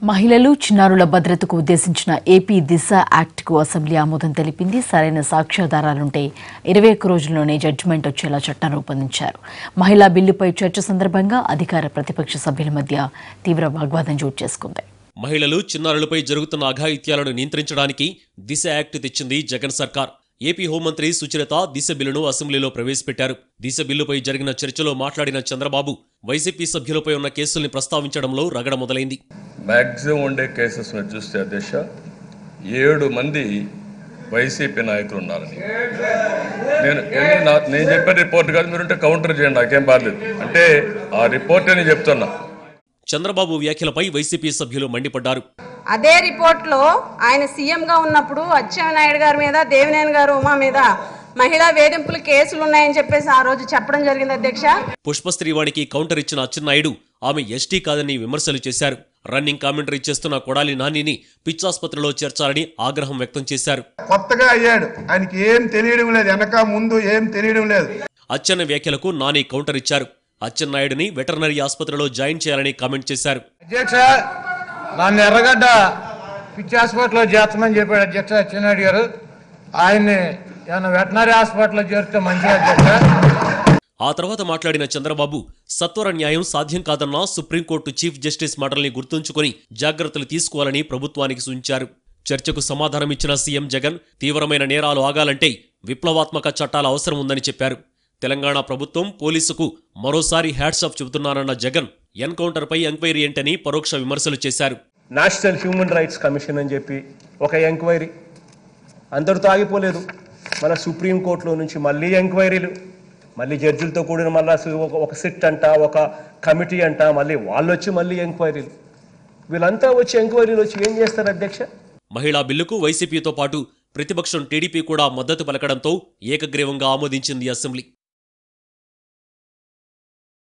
మహిళలు చిన్నారుల భద్రతకు ఉద్దేశించిన ఏపీ దిశ యాక్ట్కు అసెంబ్లీ ఆమోదం తెలిపింది సరైన సాక్ష్యాధారాలుంటే ఇరవై ఒక్క రోజుల్లోనే జడ్జిమెంట్ వచ్చేలా చట్టం రూపొందించారు మహిళా బిల్లుపై చర్చ సందర్భంగా అధికార ప్రతిపక్ష సభ్యుల మధ్య తీవ్ర వాగ్వాదం చోటు చేసుకుంది మహిళలు చిన్నారులపై జరుగుతున్న అఘాయిత్యాలను నియంత్రించడానికి దిశ యాక్ట్ తెచ్చింది జగన్ సర్కార్ ఏపీ హోంమంత్రి సుచరిత దిశ బిల్లును అసెంబ్లీలో ప్రవేశపెట్టారు దిశ బిల్లుపై జరిగిన చర్చలో మాట్లాడిన చంద్రబాబు వైసీపీ సభ్యులపై ఉన్న కేసుల్ని ప్రస్తావించడంలో రగడ మొదలైంది మ్యాక్సిమం ఉండే కేసెస్ మీరు చూస్తే అధ్యక్ష ఏడు మంది వైసీపీ నాయకులు ఉన్నారని నేను ఎన్ని నా- నేను చెప్పే రిపోర్ట్ కాదు మీరుంటే కౌంటర్ చేయండి నాకేం బాధలేదు అంటే ఆ రిపోర్ట్ అని చెప్తున్నా చంద్రబాబు వ్యాఖ్యలపై వైసీపీ సభ్యులు మండిపడ్డారు అదే రిపోర్ట్లో ఆయన సీఎంగా ఉన్నప్పుడు అచ్చెన్నాయుడు గారి మీద దేవినేని గారు ఉమా మీద మహిళా వేధింపులు కేసులు ఉన్నాయని చెప్పేసి ఆ రోజు చెప్పడం జరిగింది అధ్యక్ష పుష్పశ్రీవాణికి కౌంటర్ ఇచ్చిన అచ్చెన్నాయుడు ఆమె ఎస్టీ కాదని విమర్శలు చేశారు రన్నింగ్ కామెంటరీ చేస్తున్న కొడాలి నానిని పిచ్చాసుపత్రిలో చేర్చాలని ఆగ్రహం వ్యక్తం చేశారు కొత్తగా అయ్యాడు ఆయనకి ఏం తెలియడం లేదు వెనక ముందు ఏం తెలియడం లేదు అచ్చెన్న వ్యాఖ్యలకు నాని కౌంటర్ ఇచ్చారు అచ్చెన్నాయుడిని వెటర్నరీ ఆసుపత్రిలో జాయిన్ చేయాలని కామెంట్ చేశారు అధ్యక్ష నన్ను ఎర్రగడ్డ పిచ్చి హాస్పిటల్లో చేర్చమని చెప్పాడు అధ్యక్ష అచ్చెన్నాయుడు గారు ఆయన్ని ఏమైనా వెటనరీ హాస్పిటల్లో చేరితే మంచిది అధ్యక్ష ఆ తర్వాత మాట్లాడిన చంద్రబాబు సత్వర న్యాయం సాధ్యం కాదన్న సుప్రీంకోర్టు చీఫ్ జస్టిస్ మాటల్ని గుర్తుంచుకొని జాగ్రత్తలు తీసుకోవాలని ప్రభుత్వానికి సూచించారు చర్చకు సమాధానమిచ్చిన సీఎం జగన్ తీవ్రమైన నేరాలు ఆగాలంటే విప్లవాత్మక చట్టాల అవసరం ఉందని చెప్పారు తెలంగాణ ప్రభుత్వం పోలీసుకు మరోసారి హ్యాట్స్ ఆఫ్ చెబుతున్నారన్న జగన్ ఎన్కౌంటర్పై ఎంక్వైరీ ఏంటని పరోక్ష విమర్శలు చేశారు నేషనల్ హ్యూమన్ రైట్స్ కమిషన్ అని చెప్పి ఒక ఎంక్వైరీ అందరితో ఆగిపోలేదు మన సుప్రీంకోర్టులో నుంచి మళ్ళీ ఎంక్వైరీలు మళ్ళీ జడ్జిలతో కూడిన మళ్ళీ ఒక ఒక సిట్ అంట ఒక కమిటీ అంట మళ్ళీ వాళ్ళు వచ్చి మళ్ళీ ఎంక్వైరీలు వీళ్ళంతా వచ్చి ఎంక్వైరీలు వచ్చి ఏం చేస్తారు అధ్యక్ష మహిళా బిల్లుకు వైసీపీతో పాటు ప్రతిపక్షం టీడీపీ కూడా మద్దతు పలకడంతో ఏకగ్రీవంగా ఆమోదించింది అసెంబ్లీ